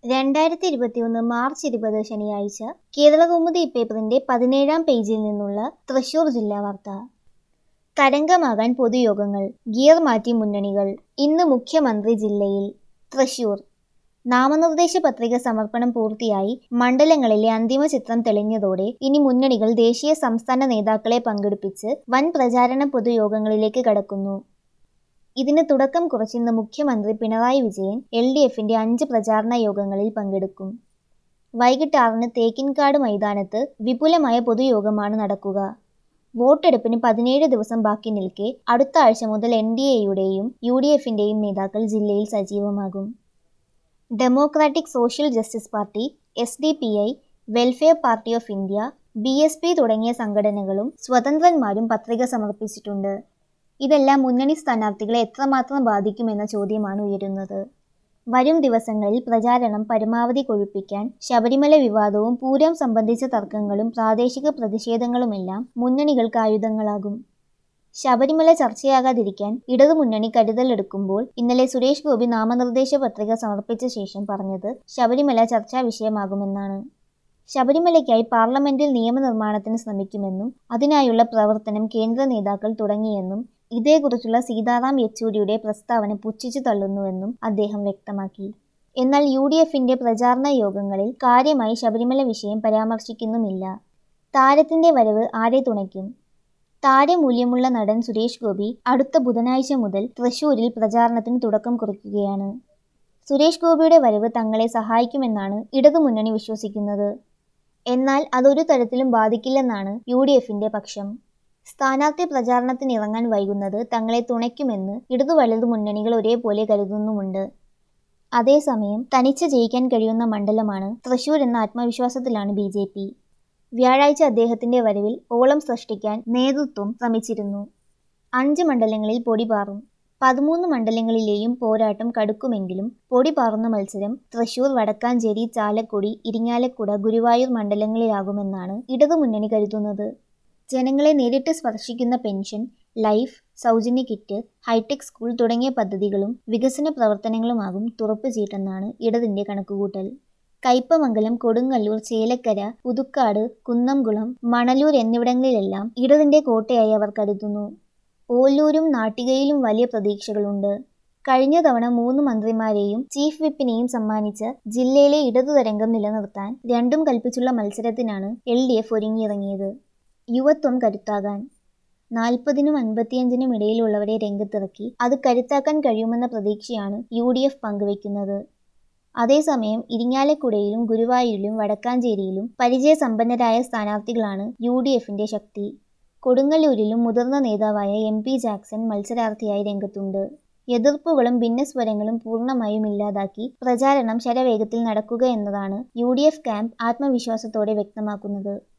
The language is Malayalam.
രണ്ടായിരത്തി ഇരുപത്തിയൊന്ന് മാർച്ച് ഇരുപത് ശനിയാഴ്ച കേരളകൗമുദി പേപ്പറിന്റെ പതിനേഴാം പേജിൽ നിന്നുള്ള തൃശൂർ ജില്ലാ വാർത്ത തരംഗമാകാൻ പൊതുയോഗങ്ങൾ ഗിയർ മാറ്റി മുന്നണികൾ ഇന്ന് മുഖ്യമന്ത്രി ജില്ലയിൽ തൃശൂർ നാമനിർദ്ദേശ പത്രിക സമർപ്പണം പൂർത്തിയായി മണ്ഡലങ്ങളിലെ അന്തിമ ചിത്രം തെളിഞ്ഞതോടെ ഇനി മുന്നണികൾ ദേശീയ സംസ്ഥാന നേതാക്കളെ പങ്കെടുപ്പിച്ച് വൻ പ്രചാരണ പൊതുയോഗങ്ങളിലേക്ക് കടക്കുന്നു ഇതിന് തുടക്കം കുറിച്ചിന്ന് മുഖ്യമന്ത്രി പിണറായി വിജയൻ എൽ ഡി എഫിന്റെ അഞ്ച് പ്രചാരണ യോഗങ്ങളിൽ പങ്കെടുക്കും വൈകിട്ട് ആറിന് തേക്കിൻകാട് മൈതാനത്ത് വിപുലമായ പൊതുയോഗമാണ് നടക്കുക വോട്ടെടുപ്പിന് പതിനേഴ് ദിവസം ബാക്കി നിൽക്കെ അടുത്ത ആഴ്ച മുതൽ എൻ ഡി എയുടെയും യു ഡി എഫിന്റെയും നേതാക്കൾ ജില്ലയിൽ സജീവമാകും democratic social justice party S D P I welfare party of India B S P തുടങ്ങിയ സംഘടനകളും സ്വതന്ത്രന്മാരും പത്രിക സമർപ്പിച്ചിട്ടുണ്ട് ഇതെല്ലാം മുന്നണി സ്ഥാനാർത്ഥികളെ എത്രമാത്രം ബാധിക്കുമെന്ന ചോദ്യമാണ് ഉയരുന്നത് വരും ദിവസങ്ങളിൽ പ്രചാരണം പരമാവധി കൊഴുപ്പിക്കാൻ ശബരിമല വിവാദവും പൂരം സംബന്ധിച്ച തർക്കങ്ങളും പ്രാദേശിക പ്രതിഷേധങ്ങളുമെല്ലാം മുന്നണികൾക്ക് ആയുധങ്ങളാകും ശബരിമല ചർച്ചയാകാതിരിക്കാൻ ഇടതുമുന്നണി കരുതലെടുക്കുമ്പോൾ ഇന്നലെ സുരേഷ് ഗോപി നാമനിർദ്ദേശ പത്രിക സമർപ്പിച്ച ശേഷം പറഞ്ഞത് ശബരിമല ചർച്ചാ വിഷയമാകുമെന്നാണ് ശബരിമലയ്ക്കായി പാർലമെന്റിൽ നിയമനിർമ്മാണത്തിന് ശ്രമിക്കുമെന്നും അതിനായുള്ള പ്രവർത്തനം കേന്ദ്ര നേതാക്കൾ തുടങ്ങിയെന്നും ഇതേക്കുറിച്ചുള്ള സീതാറാം യെച്ചൂരിയുടെ പ്രസ്താവന പുച്ഛിച്ചു തള്ളുന്നുവെന്നും അദ്ദേഹം വ്യക്തമാക്കി എന്നാൽ യു ഡി എഫിന്റെ പ്രചാരണ യോഗങ്ങളിൽ കാര്യമായി ശബരിമല വിഷയം പരാമർശിക്കുന്നുമില്ല താരത്തിന്റെ വരവ് ആരെ തുണയ്ക്കും താരമൂല്യമുള്ള നടൻ സുരേഷ് ഗോപി അടുത്ത ബുധനാഴ്ച മുതൽ തൃശൂരിൽ പ്രചാരണത്തിന് തുടക്കം കുറിക്കുകയാണ് സുരേഷ് ഗോപിയുടെ വരവ് തങ്ങളെ സഹായിക്കുമെന്നാണ് ഇടതുമുന്നണി വിശ്വസിക്കുന്നത് എന്നാൽ അതൊരു തരത്തിലും ബാധിക്കില്ലെന്നാണ് യു ഡി എഫിന്റെ പക്ഷം സ്ഥാനാർത്ഥി പ്രചാരണത്തിന് ഇറങ്ങാൻ വൈകുന്നത് തങ്ങളെ തുണയ്ക്കുമെന്ന് ഇടതു വലതു മുന്നണികൾ ഒരേപോലെ കരുതുന്നുമുണ്ട് അതേസമയം തനിച്ച് ജയിക്കാൻ കഴിയുന്ന മണ്ഡലമാണ് തൃശൂർ എന്ന ആത്മവിശ്വാസത്തിലാണ് ബി ജെ പി വ്യാഴാഴ്ച അദ്ദേഹത്തിന്റെ വരവിൽ ഓളം സൃഷ്ടിക്കാൻ നേതൃത്വം ശ്രമിച്ചിരുന്നു അഞ്ച് മണ്ഡലങ്ങളിൽ പൊടി പാറും പതിമൂന്ന് മണ്ഡലങ്ങളിലെയും പോരാട്ടം കടുക്കുമെങ്കിലും പൊടി പാറുന്ന മത്സരം തൃശൂർ വടക്കാഞ്ചേരി ചാലക്കുടി ഇരിങ്ങാലക്കുട ഗുരുവായൂർ മണ്ഡലങ്ങളിലാകുമെന്നാണ് ഇടതുമുന്നണി കരുതുന്നത് ജനങ്ങളെ നേരിട്ട് സ്പർശിക്കുന്ന പെൻഷൻ ലൈഫ് സൗജന്യ കിറ്റ് ഹൈടെക് സ്കൂൾ തുടങ്ങിയ പദ്ധതികളും വികസന പ്രവർത്തനങ്ങളുമാകും തുറപ്പ് ചീട്ടെന്നാണ് ഇടതിന്റെ കണക്കുകൂട്ടൽ കയ്പമംഗലം കൊടുങ്ങല്ലൂർ ചേലക്കര പുതുക്കാട് കുന്നംകുളം മണലൂർ എന്നിവിടങ്ങളിലെല്ലാം ഇടതിന്റെ കോട്ടയായി അവർ കരുതുന്നു ഓല്ലൂരും നാട്ടികയിലും വലിയ പ്രതീക്ഷകളുണ്ട് കഴിഞ്ഞ തവണ മൂന്ന് മന്ത്രിമാരെയും ചീഫ് വിപ്പിനെയും സമ്മാനിച്ച് ജില്ലയിലെ ഇടതുതരംഗം നിലനിർത്താൻ രണ്ടും കൽപ്പിച്ചുള്ള മത്സരത്തിനാണ് എൽ ഡി എഫ് ഒരുങ്ങിയിറങ്ങിയത് യുവത്വം കരുത്താകാൻ നാൽപ്പതിനും അൻപത്തിയഞ്ചിനും ഇടയിലുള്ളവരെ രംഗത്തിറക്കി അത് കരുത്താക്കാൻ കഴിയുമെന്ന പ്രതീക്ഷയാണ് യു ഡി എഫ് പങ്കുവയ്ക്കുന്നത് അതേസമയം ഇരിങ്ങാലക്കുടയിലും ഗുരുവായൂരിലും വടക്കാഞ്ചേരിയിലും പരിചയസമ്പന്നരായ സ്ഥാനാർത്ഥികളാണ് യു ഡി എഫിന്റെ ശക്തി കൊടുങ്ങല്ലൂരിലും മുതിർന്ന നേതാവായ എം പി ജാക്സൺ മത്സരാർത്ഥിയായി രംഗത്തുണ്ട് എതിർപ്പുകളും ഭിന്നസ്വരങ്ങളും പൂർണ്ണമായും ഇല്ലാതാക്കി പ്രചാരണം ശരവേഗത്തിൽ നടക്കുക എന്നതാണ് യു ഡി എഫ് ക്യാമ്പ് ആത്മവിശ്വാസത്തോടെ വ്യക്തമാക്കുന്നത്